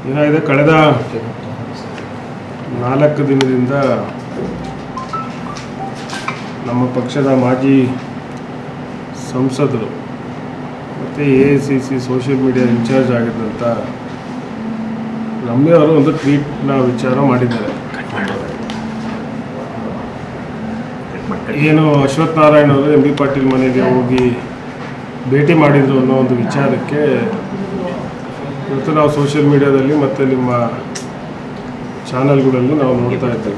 ಏನಾಗಿದೆ ಕಳೆದ ನಾಲ್ಕು ದಿನದಿಂದ ನಮ್ಮ ಪಕ್ಷದ ಮಾಜಿ ಸಂಸದರು ಮತ್ತು A I C C social media incharge ಆಗಿದ್ದಂಥ ರಮ್ಯವರು ಒಂದು ಟ್ವೀಟ್ನ ವಿಚಾರ ಮಾಡಿದ್ದಾರೆ ಏನು ಅಶ್ವಥ್ ನಾರಾಯಣ್ ಅವರು ಎಂ ಬಿ ಪಾಟೀಲ್ ಮನೆಗೆ ಹೋಗಿ ಭೇಟಿ ಮಾಡಿದ್ರು ಅನ್ನೋ ಒಂದು ವಿಚಾರಕ್ಕೆ ಇವತ್ತು ನಾವು ಸೋಷಿಯಲ್ ಮೀಡಿಯಾದಲ್ಲಿ ಮತ್ತು ನಿಮ್ಮ ಚಾನಲ್ಗಳಲ್ಲಿ ನಾವು ನೋಡ್ತಾ ಇದ್ದೇವೆ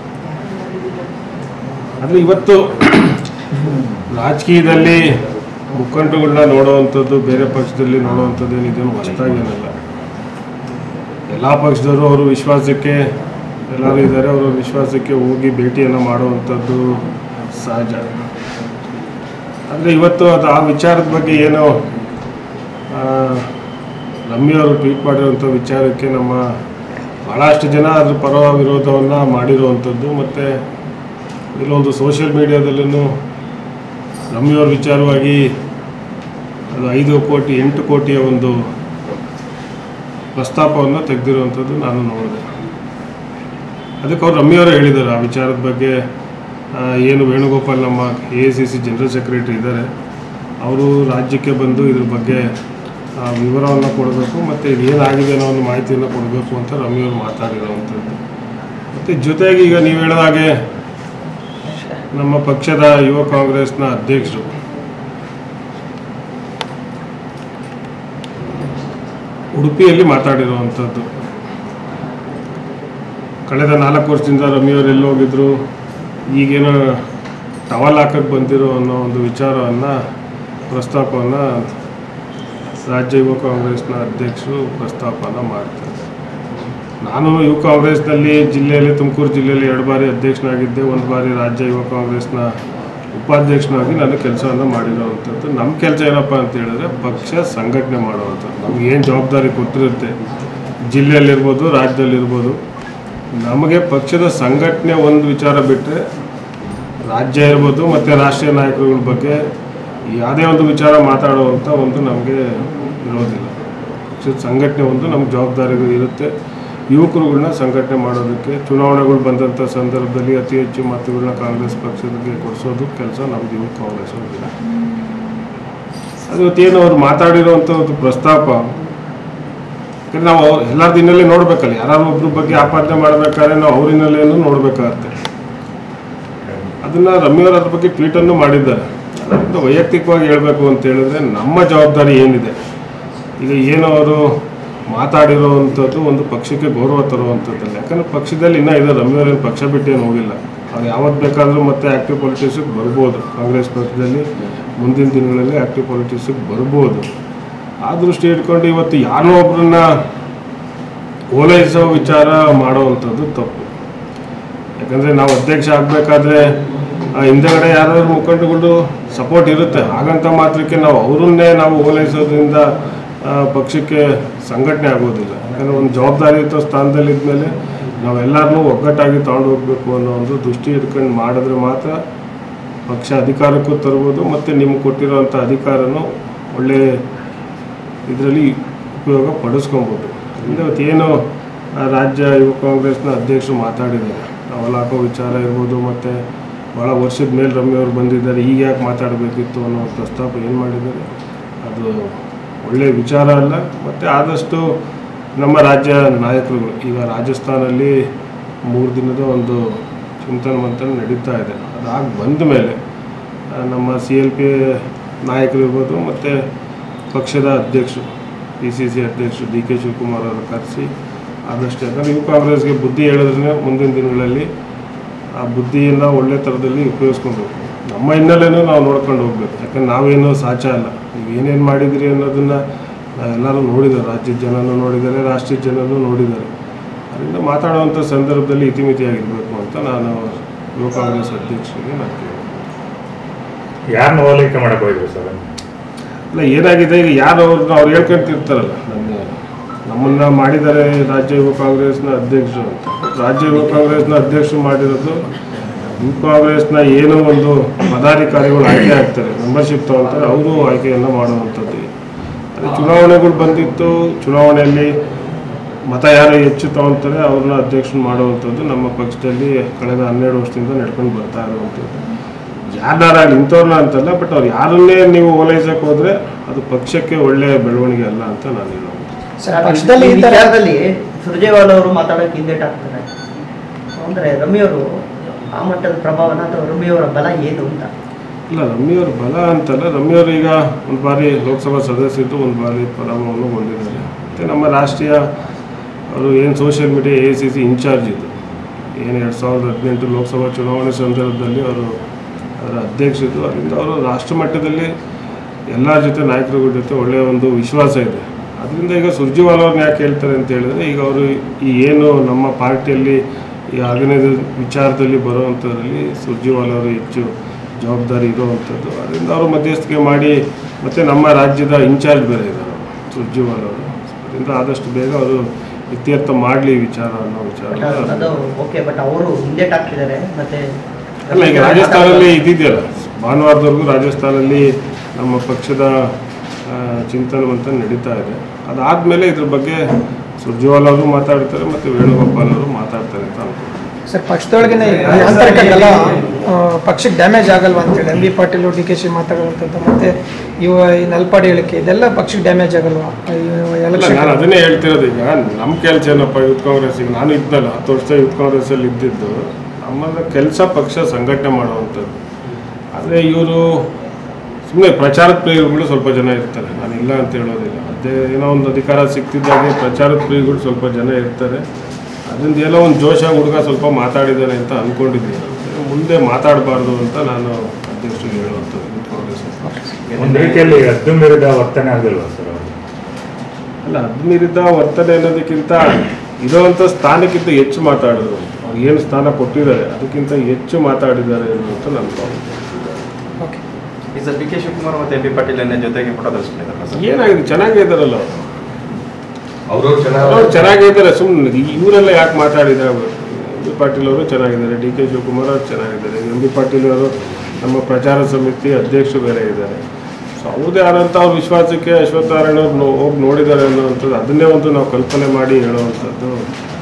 ಆದರೆ ಇವತ್ತು ರಾಜಕೀಯದಲ್ಲಿ ಮುಖಂಡಗಳನ್ನ ನೋಡುವಂಥದ್ದು ಬೇರೆ ಪಕ್ಷದಲ್ಲಿ ನೋಡುವಂಥದ್ದು ಏನಿದೆ ಹೊಸದಾಗೇನಲ್ಲ ಎಲ್ಲ ಪಕ್ಷದವರು ಅವರು ವಿಶ್ವಾಸಕ್ಕೆ ಎಲ್ಲರೂ ಇದ್ದಾರೆ ಅವರ ವಿಶ್ವಾಸಕ್ಕೆ ಹೋಗಿ ಭೇಟಿಯನ್ನು ಮಾಡುವಂಥದ್ದು ಸಹಜ ಆದರೆ ಇವತ್ತು ಅದು ಆ ವಿಚಾರದ ಬಗ್ಗೆ ಏನೋ ಆ, ರಮ್ಯವರು ಟ್ವೀಟ್ ಮಾಡಿರುವಂಥ ವಿಚಾರಕ್ಕೆ ನಮ್ಮ ಭಾಳಷ್ಟು ಜನ ಅದ್ರ ಪರ ವಿರೋಧವನ್ನು ಮಾಡಿರುವಂಥದ್ದು ಮತ್ತು ಇಲ್ಲೊಂದು ಸೋಷಿಯಲ್ ಮೀಡಿಯಾದಲ್ಲೂ ರಮ್ಯವ್ರ ವಿಚಾರವಾಗಿ ಅದು ಐದು ಕೋಟಿ ಎಂಟು ಕೋಟಿಯ ಒಂದು ಪ್ರಸ್ತಾಪವನ್ನು ತೆಗೆದಿರುವಂಥದ್ದು ನಾನು ನೋಡಿದೆ ಅದಕ್ಕೆ ಅವ್ರು ರಮ್ಯವರು ಹೇಳಿದ್ದಾರೆ ಆ ವಿಚಾರದ ಬಗ್ಗೆ ಆ, ಏನು ವೇಣುಗೋಪಾಲ್ ನಮ್ಮ A I C C general secretary ಇದ್ದಾರೆ ಅವರು ರಾಜ್ಯಕ್ಕೆ ಬಂದು ಇದ್ರ ಬಗ್ಗೆ ಆ, ವಿವರವನ್ನು ಕೊಡಬೇಕು ಮತ್ತು ಇದು ಏನಾಗಿದೆ ಅನ್ನೋ ಒಂದು ಮಾಹಿತಿಯನ್ನು ಕೊಡಬೇಕು ಅಂತ ರಮ್ಯವರು ಮಾತಾಡಿರುವಂಥದ್ದು ಮತ್ತು ಜೊತೆಗೆ ಈಗ ನೀವು ಹೇಳಿದ ಹಾಗೆ ನಮ್ಮ ಪಕ್ಷದ ಯುವ ಕಾಂಗ್ರೆಸ್ನ ಅಧ್ಯಕ್ಷರು ಉಡುಪಿಯಲ್ಲಿ ಮಾತಾಡಿರುವಂಥದ್ದು ಕಳೆದ ನಾಲ್ಕು ವರ್ಷದಿಂದ ರಮ್ಯವ್ರು ಎಲ್ಲಿ ಹೋಗಿದ್ರು ಈಗೇನೋ ಟವಲ್ ಹಾಕಕ್ಕೆ ಬಂದಿರೋ ಅನ್ನೋ ಒಂದು ವಿಚಾರವನ್ನು ಪ್ರಸ್ತಾಪವನ್ನು ರಾಜ್ಯ ಯುವ ಕಾಂಗ್ರೆಸ್ನ ಅಧ್ಯಕ್ಷರು ಪ್ರಸ್ತಾಪನ ಮಾಡ್ತಾರೆ ನಾನು ಯುವ ಕಾಂಗ್ರೆಸ್ನಲ್ಲಿ ಜಿಲ್ಲೆಯಲ್ಲಿ ತುಮಕೂರು ಜಿಲ್ಲೆಯಲ್ಲಿ ಎರಡು ಬಾರಿ ಅಧ್ಯಕ್ಷನಾಗಿದ್ದೆ ಒಂದು ಬಾರಿ ರಾಜ್ಯ ಯುವ ಕಾಂಗ್ರೆಸ್ನ ಉಪಾಧ್ಯಕ್ಷನಾಗಿ ನಾನು ಕೆಲಸವನ್ನು ಮಾಡಿರೋವಂಥದ್ದು ನಮ್ಮ ಕೆಲಸ ಏನಪ್ಪ ಅಂತ ಹೇಳಿದ್ರೆ ಪಕ್ಷ ಸಂಘಟನೆ ಮಾಡುವಂಥದ್ದು ನಮ್ಗೆ ಏನು ಜವಾಬ್ದಾರಿ ಕೊಟ್ಟಿರುತ್ತೆ ಜಿಲ್ಲೆಯಲ್ಲಿರ್ಬೋದು ರಾಜ್ಯದಲ್ಲಿರ್ಬೋದು ನಮಗೆ ಪಕ್ಷದ ಸಂಘಟನೆ ಒಂದು ವಿಚಾರ ಬಿಟ್ಟರೆ ರಾಜ್ಯ ಇರ್ಬೋದು ಮತ್ತು ರಾಷ್ಟ್ರೀಯ ನಾಯಕರುಗಳ ಬಗ್ಗೆ ಯಾವುದೇ ಒಂದು ವಿಚಾರ ಮಾತಾಡುವಂಥ ಒಂದು ನಮಗೆ ಇರೋದಿಲ್ಲ ಪಕ್ಷದ ಸಂಘಟನೆ ಒಂದು ನಮ್ಗೆ ಜವಾಬ್ದಾರಿಗಳು ಇರುತ್ತೆ ಯುವಕರುಗಳನ್ನ ಸಂಘಟನೆ ಮಾಡೋದಕ್ಕೆ ಚುನಾವಣೆಗಳು ಬಂದಂಥ ಸಂದರ್ಭದಲ್ಲಿ ಅತಿ ಹೆಚ್ಚು ಮತಗಳನ್ನ ಕಾಂಗ್ರೆಸ್ ಪಕ್ಷಕ್ಕೆ ಕೊಡಿಸೋದು ಕೆಲಸ ನಮ್ದು ಯುವ ಕಾಂಗ್ರೆಸ್ ಅವ್ರದ್ದಿಲ್ಲ ಅದು ಇವತ್ತೇನು ಅವ್ರು ಮಾತಾಡಿರೋವಂಥ ಒಂದು ಪ್ರಸ್ತಾಪ ಯಾಕಂದ್ರೆ ನಾವು ಎಲ್ಲರ ದಿನಲ್ಲೇ ನೋಡ್ಬೇಕಲ್ಲ ಯಾರು ಒಬ್ರ ಬಗ್ಗೆ ಆಪಾದನೆ ಮಾಡ್ಬೇಕಾದ್ರೆ ನಾವು ಅವರಿನಲ್ಲೇನು ನೋಡ್ಬೇಕಾಗತ್ತೆ ಅದನ್ನ ರಮ್ಯವ್ರ ಅದ್ರ ಬಗ್ಗೆ ಟ್ವೀಟನ್ನು ಮಾಡಿದ್ದಾರೆ ಅದರಿಂದ ವೈಯಕ್ತಿಕವಾಗಿ ಹೇಳಬೇಕು ಅಂತ ಹೇಳಿದ್ರೆ ನಮ್ಮ ಜವಾಬ್ದಾರಿ ಏನಿದೆ ಈಗ ಏನು ಅವರು ಮಾತಾಡಿರೋವಂಥದ್ದು ಒಂದು ಪಕ್ಷಕ್ಕೆ ಗೌರವ ತರುವಂಥದ್ದಲ್ಲ ಯಾಕಂದ್ರೆ ಪಕ್ಷದಲ್ಲಿ ಇನ್ನೂ ಇದೆ ರಮ್ಯವ್ರೇನು ಪಕ್ಷ ಬಿಟ್ಟೇನು ಹೋಗಿಲ್ಲ ಅವ್ರು ಯಾವತ್ತು ಬೇಕಾದರೂ ಮತ್ತೆ ಆ್ಯಕ್ಟಿವ್ ಪಾಲಿಟಿಕ್ಸಿಗೆ ಬರ್ಬೋದು ಕಾಂಗ್ರೆಸ್ ಪಕ್ಷದಲ್ಲಿ ಮುಂದಿನ ದಿನಗಳಲ್ಲಿ ಆ್ಯಕ್ಟಿವ್ ಪಾಲಿಟಿಕ್ಸಿಗೆ ಬರ್ಬೋದು ಆ ದೃಷ್ಟಿ ಇಟ್ಕೊಂಡು ಇವತ್ತು ಯಾರೋ ಒಬ್ಬರನ್ನ ಓಲೈಸೋ ವಿಚಾರ ಮಾಡೋವಂಥದ್ದು ತಪ್ಪು ಯಾಕಂದರೆ ನಾವು ಅಧ್ಯಕ್ಷ ಆಗಬೇಕಾದ್ರೆ ಹಿಂದೆಗಡೆ ಯಾರಾದ್ರೂ ಮುಖಂಡಗಳು ಸಪೋರ್ಟ್ ಇರುತ್ತೆ ಹಾಗಂತ ಮಾತ್ರಕ್ಕೆ ನಾವು ಅವರನ್ನೇ ನಾವು ಓಲೈಸೋದ್ರಿಂದ ಆ, ಪಕ್ಷಕ್ಕೆ ಸಂಘಟನೆ ಆಗೋದಿಲ್ಲ ಯಾಕಂದರೆ ಒಂದು ಜವಾಬ್ದಾರಿಯುತ ಸ್ಥಾನದಲ್ಲಿದ್ಮೇಲೆ ನಾವೆಲ್ಲರನ್ನೂ ಒಗ್ಗಟ್ಟಾಗಿ ತಗೊಂಡು ಹೋಗಬೇಕು ಅನ್ನೋ ಒಂದು ದೃಷ್ಟಿ ಇಟ್ಕೊಂಡು ಮಾಡಿದ್ರೆ ಮಾತ್ರ ಪಕ್ಷ ಅಧಿಕಾರಕ್ಕೂ ತರ್ಬೋದು ಮತ್ತು ನಿಮ್ಗೆ ಕೊಟ್ಟಿರೋವಂಥ ಅಧಿಕಾರನೂ ಒಳ್ಳೆ ಇದರಲ್ಲಿ ಉಪಯೋಗ ಪಡಿಸ್ಕೊಬೋದು ಅದರಿಂದ ಇವತ್ತೇನು ಆ ರಾಜ್ಯ ಯುವ ಕಾಂಗ್ರೆಸ್ನ ಅಧ್ಯಕ್ಷರು ಮಾತಾಡಿದ್ದಾರೆ ಅವಲ್ಲ ಹಾಕೋ ವಿಚಾರ ಇರ್ಬೋದು ಮತ್ತು ಭಾಳ ವರ್ಷದ ಮೇಲೆ ರಮ್ಯವ್ರು ಬಂದಿದ್ದಾರೆ ಈಗ ಯಾಕೆ ಮಾತಾಡಬೇಕಿತ್ತು ಅನ್ನೋ ಪ್ರಸ್ತಾಪ ಏನು ಮಾಡಿದ್ದಾರೆ ಅದು ಒಳ್ಳೆಯ ವಿಚಾರ ಅಲ್ಲ ಮತ್ತು ಆದಷ್ಟು ನಮ್ಮ ರಾಜ್ಯ ನಾಯಕರುಗಳು ಈಗ ರಾಜಸ್ಥಾನಲ್ಲಿ ಮೂರು ದಿನದ ಒಂದು ಚಿಂತನ ಮಂಥನ ನಡೀತಾ ಇದೆ ಅದಾಗಿ ಬಂದ ಮೇಲೆ ಆ, ನಮ್ಮ ಸಿ ಎಲ್ ಪಿ ನಾಯಕರು ಇರ್ಬೋದು ಮತ್ತು ಪಕ್ಷದ ಅಧ್ಯಕ್ಷರು ಪಿ ಸಿ ಸಿ ಅಧ್ಯಕ್ಷರು ಡಿ ಕೆ ಶಿವಕುಮಾರ್ ಅವರು ಕರೆಸಿ ಆದಷ್ಟು ಯಾಕಂದರೆ ಯುವ ಕಾಂಗ್ರೆಸ್ಗೆ ಬುದ್ಧಿ ಹೇಳಿದ್ರೆ ಮುಂದಿನ ದಿನಗಳಲ್ಲಿ ಆ ಬುದ್ಧಿಯನ್ನು ಒಳ್ಳೆ ಥರದಲ್ಲಿ ಉಪಯೋಗಿಸ್ಕೊಬೇಕು ನಮ್ಮ ಹಿನ್ನೆಲೆನೂ ನಾವು ನೋಡ್ಕೊಂಡು ಹೋಗ್ಬೇಕು ಯಾಕಂದ್ರೆ ನಾವೇನು ಸಾಚ ಅಲ್ಲ ನೀವು ಏನೇನು ಮಾಡಿದಿರಿ ಅನ್ನೋದನ್ನು ಎಲ್ಲರೂ ನೋಡಿದ್ದಾರೆ ರಾಜ್ಯದ ಜನನೂ ನೋಡಿದ್ದಾರೆ ರಾಷ್ಟ್ರೀಯ ಜನನೂ ನೋಡಿದ್ದಾರೆ ಅದರಿಂದ ಮಾತಾಡುವಂಥ ಸಂದರ್ಭದಲ್ಲಿ ಇತಿಮಿತಿಯಾಗಿರಬೇಕು ಅಂತ ನಾನು ಯುವ ಕಾಂಗ್ರೆಸ್ ಅಧ್ಯಕ್ಷರಿಗೆ ನಾನು ಕೇಳಿದೆ ಯಾರನ್ನ ಹೋಲಿಕೆ ಮಾಡಕ್ ಹೋಗಿದ್ರು ಸರ್ ಅಲ್ಲ ಏನಾಗಿದೆ ಈಗ ಯಾರು ಅವ್ರನ್ನ ಅವ್ರು ಹೇಳ್ಕೊಂತಿರ್ತಾರಲ್ಲ ನನ್ನ ನಮ್ಮನ್ನ ಮಾಡಿದ್ದಾರೆ ರಾಜ್ಯ ಯುವ ಕಾಂಗ್ರೆಸ್ನ ಅಧ್ಯಕ್ಷರು ಅಂತ ರಾಜ್ಯ ಯುವ ಕಾಂಗ್ರೆಸ್ನ ಅಧ್ಯಕ್ಷರು ಮಾಡಿರೋದು ಯುವ ಕಾಂಗ್ರೆಸ್ನ ಏನೋ ಒಂದು ಪದಾಧಿಕಾರಿಗಳು ಆಯ್ಕೆ ಆಗ್ತಾರೆ ಮೆಂಬರ್ಶಿಪ್ ತಗೊಳ್ತಾರೆ ಅವರು ಆಯ್ಕೆಯನ್ನು ಮಾಡುವಂಥದ್ದು ಅದೇ ಚುನಾವಣೆಗಳು ಬಂದಿತ್ತು ಚುನಾವಣೆಯಲ್ಲಿ ಮತ ಯಾರು ಹೆಚ್ಚು ತಗೊಂತಾರೆ ಅವ್ರನ್ನ ಅಧ್ಯಕ್ಷನ ಮಾಡುವಂಥದ್ದು ನಮ್ಮ ಪಕ್ಷದಲ್ಲಿ ಕಳೆದ ಹನ್ನೆರಡು ವರ್ಷದಿಂದ ನಡ್ಕೊಂಡು ಬರ್ತಾ ಇರುವಂಥದ್ದು ಯಾರನ್ನಾರಾಗಲಿ ಇಂಥವ್ರನ್ನ ಅಂತಲ್ಲ ಬಟ್ ಅವ್ರು ಯಾರನ್ನೇ ನೀವು ಓಲೈಸಕ್ಕೆ ಹೋದರೆ ಅದು ಪಕ್ಷಕ್ಕೆ ಒಳ್ಳೆಯ ಬೆಳವಣಿಗೆ ಅಲ್ಲ ಅಂತ ನಾನು ಹೇಳೋದು ಸರ್ ಪಕ್ಷದಲ್ಲಿ ಈ ಥರ ವಿಚಾರದಲ್ಲಿ ಸುರ್ಜೇವಾಲ ಅವರು ಮಾತಾಡೋಕೆ ಹಿಂದೇಟ್ ಆಗ್ತಾರೆ ಅಂದ್ರೆ ರಮ್ಯವರು ಆ ಮಟ್ಟದ ಪ್ರಭಾವನ ಅಥವಾ ರಮ್ಯವರ ಬಲ ಏನು ಅಂತ ಇಲ್ಲ ರಮ್ಯವ್ರ ಬಲ ಅಂತಲ್ಲ ರಮ್ಯವ್ರು ಈಗ ಒಂದು ಬಾರಿ ಲೋಕಸಭಾ ಸದಸ್ಯರು ಒಂದು ಬಾರಿ ಪರಾಮವನ್ನು ಹೊಂದಿದ್ದಾರೆ ಮತ್ತು ನಮ್ಮ ರಾಷ್ಟ್ರೀಯ ಅವರು ಏನು social media A C C incharge ಇದ್ದು ಏನು ಎರಡು ಸಾವಿರದ ಹದಿನೆಂಟು ಲೋಕಸಭಾ ಚುನಾವಣೆ ಸಂದರ್ಭದಲ್ಲಿ ಅವರು ಅದರ ಅಧ್ಯಕ್ಷರು ಅದರಿಂದ ಅವರು ರಾಷ್ಟ್ರ ಮಟ್ಟದಲ್ಲಿ ಎಲ್ಲರ ಜೊತೆ ನಾಯಕರುಗಳ ಜೊತೆ ಒಳ್ಳೆಯ ಒಂದು ವಿಶ್ವಾಸ ಇದೆ ಅದರಿಂದ ಈಗ ಸುರ್ಜಿವಾಲ ಅವ್ರನ್ನ ಯಾಕೆ ಹೇಳ್ತಾರೆ ಅಂತ ಹೇಳಿದ್ರೆ ಈಗ ಅವರು ಈ ಏನು ನಮ್ಮ ಪಾರ್ಟಿಯಲ್ಲಿ ಈ ಆರ್ಗನೈಸ್ ವಿಚಾರದಲ್ಲಿ ಬರುವಂಥದ್ರಲ್ಲಿ ಸುರ್ಜಿವಾಲ ಅವರು ಹೆಚ್ಚು ಜವಾಬ್ದಾರಿ ಇರುವಂಥದ್ದು ಅದರಿಂದ ಅವರು ಮಧ್ಯಸ್ಥಿಕೆ ಮಾಡಿ ಮತ್ತು ನಮ್ಮ ರಾಜ್ಯದ ಇನ್ಚಾರ್ಜ್ ಬೇರೆ ಇದ್ದಾರೆ ಸುರ್ಜಿವಾಲ ಅವರು ಅದರಿಂದ ಆದಷ್ಟು ಬೇಗ ಅವರು ಇತ್ಯರ್ಥ ಮಾಡಲಿ ವಿಚಾರ ಅನ್ನೋ ಬಟ್ ವಿಚಾರ ಅದು ಓಕೆ ಬಟ್ ಅವರು ಹಿಂದೇಟ್ ಆಗ್ತಿದ್ದಾರೆ ಮತ್ತೆ ಅಲ್ಲ ಈಗ ರಾಜಸ್ಥಾನದಲ್ಲಿ ಇದ್ದಿದೆಯಲ್ಲ ಭಾನುವಾರದವರೆಗೂ ರಾಜಸ್ಥಾನದಲ್ಲಿ ನಮ್ಮ ಪಕ್ಷದ ಆ, ಚಿಂತನೆ ಅಂತ ನಡೀತಾ ಇದೆ ಅದಾದಮೇಲೆ ಇದ್ರ ಬಗ್ಗೆ ಸುರ್ಜೇವಾಲ ಅವರು ಮಾತಾಡ್ತಾರೆ ಮತ್ತು ವೇಣುಗೋಪಾಲ್ ಅವರು ಮಾತಾಡ್ತಾರೆ ಅಂತ ಅನ್ಕೊಂಡು ಸರ್ ಪಕ್ಷದೊಳಗಿನ ಈ ಆಂತರಿಕ ಕಲ ಆ, ಪಕ್ಷಕ್ಕೆ ಡ್ಯಾಮೇಜ್ ಆಗಲ್ವಾ ಅಂತೇಳಿ M B Patil D K ಶಿ ಮಾತಾಡುವಂಥದ್ದು ಮತ್ತೆ ಇವ ಈ ನಲ್ಪಾಡಿ ಹೇಳಿಕೆ ಇದೆಲ್ಲ ಪಕ್ಷಕ್ಕೆ ಡ್ಯಾಮೇಜ್ ಆಗಲ್ವಾ ಅಲ್ಲ ಎಲೆಕ್ಷನ್ ನಾನು ಅದನ್ನೇ ಹೇಳ್ತಿರೋದು ಈಗ ನಮ್ಮ ಕೆಲಸ ಏನಪ್ಪ ಯೂತ್ ಕಾಂಗ್ರೆಸ್ ಈಗ ನಾನು ಇದ್ನಲ್ಲ ಹತ್ತು ವರ್ಷ ಯೂತ್ ಕಾಂಗ್ರೆಸ್ಸಲ್ಲಿ ಇದ್ದಿದ್ದು ನಮ್ಮನ್ನ ಕೆಲಸ ಪಕ್ಷ ಸಂಘಟನೆ ಮಾಡುವಂಥದ್ದು ಆದರೆ ಇವರು ಸುಮ್ಮನೆ ಪ್ರಚಾರದ ಪ್ರಿಯರುಗಳು ಸ್ವಲ್ಪ ಜನ ಇರ್ತಾರೆ ನಾನು ಇಲ್ಲ ಅಂತ ಹೇಳೋದಿಲ್ಲ ಅದೇ ಏನೋ ಒಂದು ಅಧಿಕಾರ ಸಿಕ್ತಿದ್ದಾಗೆ ಪ್ರಚಾರದ ಪ್ರಿಯಗಳು ಸ್ವಲ್ಪ ಜನ ಇರ್ತಾರೆ ಅದರಿಂದ ಏನೋ ಒಂದು ಜೋಶಾಗಿ ಹುಡುಗ ಸ್ವಲ್ಪ ಮಾತಾಡಿದ್ದಾನೆ ಅಂತ ಅಂದ್ಕೊಂಡಿದ್ದೀನಿ ಮುಂದೆ ಮಾತಾಡಬಾರ್ದು ಅಂತ ನಾನು ಅಧ್ಯಕ್ಷರಿಗೆ ಹೇಳುವಂಥದ್ದು ಯೂತ್ ಕಾಂಗ್ರೆಸ್ ಒಂದು ರೀತಿಯಲ್ಲಿ ಅದ್ದು ಮೀರಿದ ವರ್ತನೆ ಆಗಿಲ್ವಾ ಸರ್ ಅವರು ಅಲ್ಲ ಅದ್ಮೀರಿದ ವರ್ತನೆ ಅನ್ನೋದಕ್ಕಿಂತ ಇರುವಂಥ ಸ್ಥಾನಕ್ಕಿಂತ ಹೆಚ್ಚು ಮಾತಾಡಿದ್ರು ಅವ್ರು ಏನು ಸ್ಥಾನ ಕೊಟ್ಟಿದ್ದಾರೆ ಅದಕ್ಕಿಂತ ಹೆಚ್ಚು ಮಾತಾಡಿದ್ದಾರೆ ಅನ್ನುವಂಥ ನನ್ನ ಭಾವನೆ ಓಕೆ ಈ ಸರ್ ಡಿ ಕೆ ಶಿವಕುಮಾರ್ ಮತ್ತು ಎಂ ಬಿ ಪಾಟೀಲ್ ಎನ್ನೇ ಜೊತೆಗೆ ಫೋಟೋ ತರಿಸ್ಕೊಂಡಿದ್ದಾರೆ ಸರ್ ಏನಾಗಿದೆ ಚೆನ್ನಾಗೇ ಇದ್ದಾರಲ್ಲ ಅವರು ಅವರು ಅವ್ರು ಚೆನ್ನಾಗೇ ಇದ್ದಾರೆ ಸುಮ್ಮನೆ ಇವರೆಲ್ಲ ಯಾಕೆ ಮಾತಾಡಿದ್ದಾರೆ ಎಂ ಬಿ ಪಾಟೀಲ್ ಅವರು ಚೆನ್ನಾಗಿದ್ದಾರೆ ಡಿ ಕೆ ಶಿವಕುಮಾರ್ ಅವರು ಚೆನ್ನಾಗಿದ್ದಾರೆ ಎಂ ಬಿ ಪಾಟೀಲ್ ಅವರು ನಮ್ಮ ಪ್ರಚಾರ ಸಮಿತಿ ಅಧ್ಯಕ್ಷರು ಬೇರೆ ಇದ್ದಾರೆ ಸೊ ಅವ್ರದ್ದೇ ಆದಂಥ ಅವ್ರ ವಿಶ್ವಾಸಕ್ಕೆ ಅಶ್ವತ್ಥನಾರಾಯಣ ಅವ್ರು ನೋ- ಹೋಗಿ ನೋಡಿದ್ದಾರೆ ಅನ್ನೋವಂಥದ್ದು ಅದನ್ನೇ ಒಂದು ನಾವು ಕಲ್ಪನೆ ಮಾಡಿ ಹೇಳುವಂಥದ್ದು